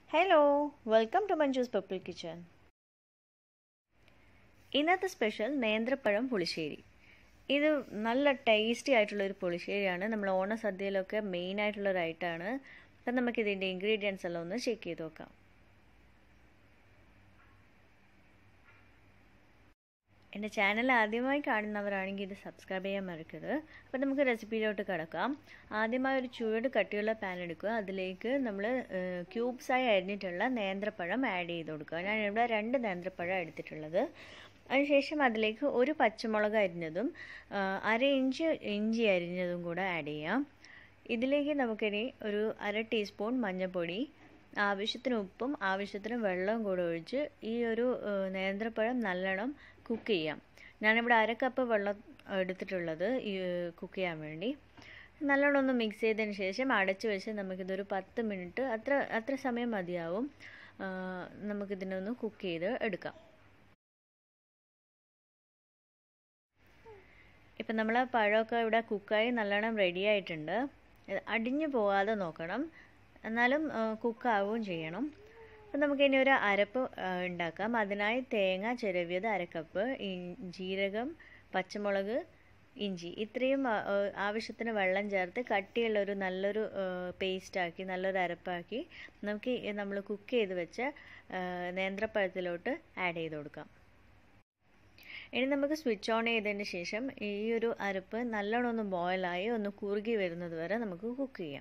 hello welcome to Manju's purple kitchen ഇന്നത്തെ special നേന്ത്രപ്പഴം പുളിശ്ശേരി ഇത് നല്ല ടേസ്റ്റി ആയിട്ടുള്ള ഒരു പുളിശ്ശേരിയാണ് നമ്മൾ ഓണസദ്യയിലൊക്കെ മെയിൻ ആയിട്ടുള്ള ഒരു ഐറ്റമാണ് അപ്പം നമുക്ക് ഇതിൻ്റെ ഇൻഗ്രീഡിയൻസ് എല്ലാം ഒന്ന് ചെക്ക് ചെയ്ത് നോക്കാം എൻ്റെ ചാനൽ ആദ്യമായി കാണുന്നവരാണെങ്കിൽ ഇത് സബ്സ്ക്രൈബ് ചെയ്യാൻ മറക്കരുത് അപ്പോൾ നമുക്ക് റെസിപ്പിയിലോട്ട് കിടക്കാം ആദ്യമായി ഒരു ചൂട് കട്ടിയുള്ള പാൻ എടുക്കുക അതിലേക്ക് നമ്മൾ ക്യൂബ്സായി അരിഞ്ഞിട്ടുള്ള നേന്ത്രപ്പഴം ആഡ് ചെയ്ത് കൊടുക്കുക ഞാൻ ഇവിടെ രണ്ട് നേന്ത്രപ്പഴം എടുത്തിട്ടുള്ളത് അതിനുശേഷം അതിലേക്ക് ഒരു പച്ചമുളക് അരിഞ്ഞതും അര ഇഞ്ച് ഇഞ്ചി അരിഞ്ഞതും കൂടെ ആഡ് ചെയ്യാം ഇതിലേക്ക് നമുക്കിനി ഒരു അര ടീസ്പൂൺ മഞ്ഞൾപ്പൊടി ആവശ്യത്തിന് ഉപ്പും ആവശ്യത്തിന് വെള്ളവും കൂടെ ഒഴിച്ച് ഈ ഒരു നേന്ത്രപ്പഴം നല്ലോണം കുക്ക് ചെയ്യാം ഞാനിവിടെ അര കപ്പ് വെള്ളം എടുത്തിട്ടുള്ളത് ഈ കുക്ക് ചെയ്യാൻ വേണ്ടി നല്ലോണം ഒന്ന് മിക്സ് ചെയ്തതിന് ശേഷം അടച്ചു വെച്ച് നമുക്കിതൊരു പത്ത് മിനിറ്റ് അത്ര അത്ര സമയം മതിയാവും നമുക്കിതിനൊന്ന് കുക്ക് ചെയ്ത് എടുക്കാം ഇപ്പം നമ്മൾ പഴമൊക്കെ ഇവിടെ കുക്കായി നല്ലോണം റെഡി ആയിട്ടുണ്ട് അടിഞ്ഞു പോകാതെ നോക്കണം എന്നാലും കുക്കാവുകയും ചെയ്യണം അപ്പം നമുക്കിനി ഒരു അരപ്പ് ഉണ്ടാക്കാം അതിനായി തേങ്ങ ചിരവിയത് അരക്കപ്പ് ജീരകം പച്ചമുളക് ഇഞ്ചി ഇത്രയും ആവശ്യത്തിന് വെള്ളം ചേർത്ത് കട്ടിയുള്ള ഒരു നല്ലൊരു പേസ്റ്റാക്കി നല്ലൊരു അരപ്പാക്കി നമുക്ക് നമ്മൾ കുക്ക് ചെയ്ത് വെച്ച നേന്ത്രപ്പഴത്തിലോട്ട് ആഡ് ചെയ്ത് കൊടുക്കാം ഇനി നമുക്ക് സ്വിച്ച് ഓൺ ചെയ്തതിന് ശേഷം ഈ ഒരു അരപ്പ് നല്ലോണം ഒന്ന് ബോയിലായി ഒന്ന് കുറുകി വരുന്നത് വരെ നമുക്ക് കുക്ക് ചെയ്യാം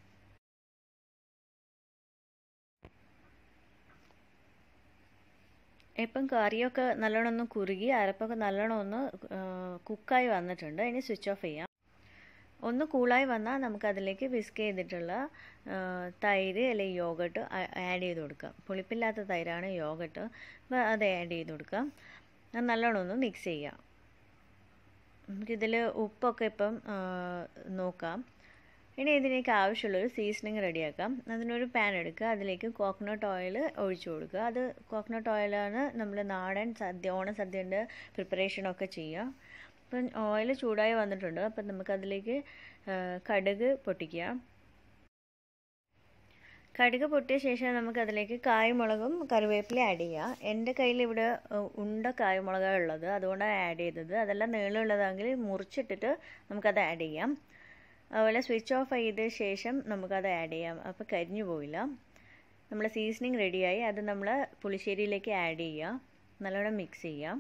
ഇപ്പം കറിയൊക്കെ നല്ലോണം ഒന്ന് കുറുകി അരപ്പൊക്കെ നല്ലോണം ഒന്ന് കുക്കായി വന്നിട്ടുണ്ട് ഇനി സ്വിച്ച് ഓഫ് ചെയ്യാം ഒന്ന് കൂളായി വന്നാൽ നമുക്ക് അതിലേക്ക് വിസ്ക് ചെയ്തിട്ടുള്ള തൈര് അല്ലെങ്കിൽ യോഗട്ട് ആഡ് ചെയ്ത് കൊടുക്കാം പുളിപ്പില്ലാത്ത തൈരാണ് യോഗട്ട് അപ്പോൾ അത് ആഡ് ചെയ്ത് കൊടുക്കാം നല്ലോണം ഒന്ന് മിക്സ് ചെയ്യാം നമുക്കിതിൽ ഉപ്പൊക്കെ ഇപ്പം നോക്കാം ഇനി ഇതിലേക്ക് ആവശ്യമുള്ളൊരു സീസണിങ് റെഡിയാക്കാം അതിനൊരു പാൻ എടുക്കുക അതിലേക്ക് കോക്കനട്ട് ഓയിൽ ഒഴിച്ചു കൊടുക്കുക അത് കോക്കനട്ട് ഓയിലാണ് നമ്മൾ നാടൻ സദ്യ ഓണസദ്യൻ്റെ പ്രിപ്പറേഷനൊക്കെ ചെയ്യുക അപ്പം ഓയിൽ ചൂടായി വന്നിട്ടുണ്ട് അപ്പം നമുക്കതിലേക്ക് കടുക് പൊട്ടിക്കുക കടുക് പൊട്ടിയ ശേഷം നമുക്കതിലേക്ക് കായ്മുളകും കറിവേപ്പില ആഡ് ചെയ്യാം എൻ്റെ കയ്യിൽ ഇവിടെ ഉണ്ട കായ്മുളകാണ് ഉള്ളത് അതുകൊണ്ടാണ് ആഡ് ചെയ്തത് അതെല്ലാം നീളമുള്ളതാണെങ്കിൽ മുറിച്ചിട്ടിട്ട് നമുക്കത് ആഡ് ചെയ്യാം അതുപോലെ സ്വിച്ച് ഓഫ് ചെയ്ത ശേഷം നമുക്കത് ആഡ് ചെയ്യാം അപ്പോൾ കരിഞ്ഞു പോയില്ല നമ്മൾ സീസണിങ് റെഡിയായി അത് നമ്മൾ പുളിശ്ശേരിയിലേക്ക് ആഡ് ചെയ്യുക നല്ലോണം മിക്സ് ചെയ്യാം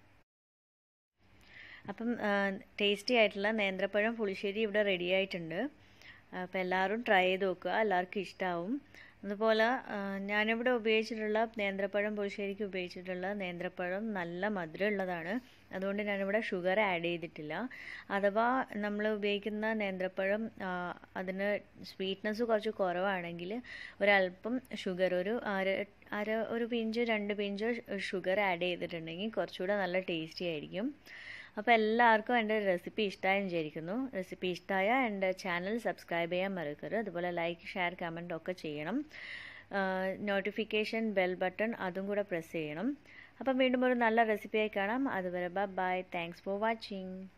അപ്പം ടേസ്റ്റി ആയിട്ടുള്ള നേന്ത്രപ്പഴം പുളിശ്ശേരി ഇവിടെ റെഡി ആയിട്ടുണ്ട് അപ്പോൾ എല്ലാവരും ട്രൈ ചെയ്ത് നോക്കുക എല്ലാവർക്കും ഇഷ്ടമാവും അതുപോലെ ഞാനിവിടെ ഉപയോഗിച്ചിട്ടുള്ള നേന്ത്രപ്പഴം പുളിശ്ശേരിക്ക് ഉപയോഗിച്ചിട്ടുള്ള നേന്ത്രപ്പഴം നല്ല മധുരമുള്ളതാണ് അതുകൊണ്ട് ഞാനിവിടെ ഷുഗർ ആഡ് ചെയ്തിട്ടില്ല അഥവാ നമ്മൾ ഉപയോഗിക്കുന്ന നേന്ത്രപ്പഴം അതിന് സ്വീറ്റ്നെസ് കുറച്ച് കുറവാണെങ്കിൽ ഒരല്പം ഷുഗർ ഒരു അര അര ഒരു പിഞ്ച് രണ്ട് പിഞ്ച് ഷുഗർ ആഡ് ചെയ്തിട്ടുണ്ടെങ്കിൽ കുറച്ചുകൂടെ നല്ല ടേസ്റ്റി ആയിരിക്കും അപ്പോൾ എല്ലാവർക്കും എൻ്റെ റെസിപ്പി ഇഷ്ടമായി വിചാരിക്കുന്നു റെസിപ്പി ഇഷ്ടമായ എൻ്റെ ചാനൽ സബ്സ്ക്രൈബ് ചെയ്യാൻ മറക്കരുത് അതുപോലെ ലൈക്ക് ഷെയർ കമൻറ്റ് ഒക്കെ ചെയ്യണം നോട്ടിഫിക്കേഷൻ ബെൽ ബട്ടൺ അതും കൂടെ പ്രസ് ചെയ്യണം അപ്പം വീണ്ടും ഒരു നല്ല റെസിപ്പിയായി കാണാം അതുവരെ ബൈ താങ്ക്സ് ഫോർ വാച്ചിങ്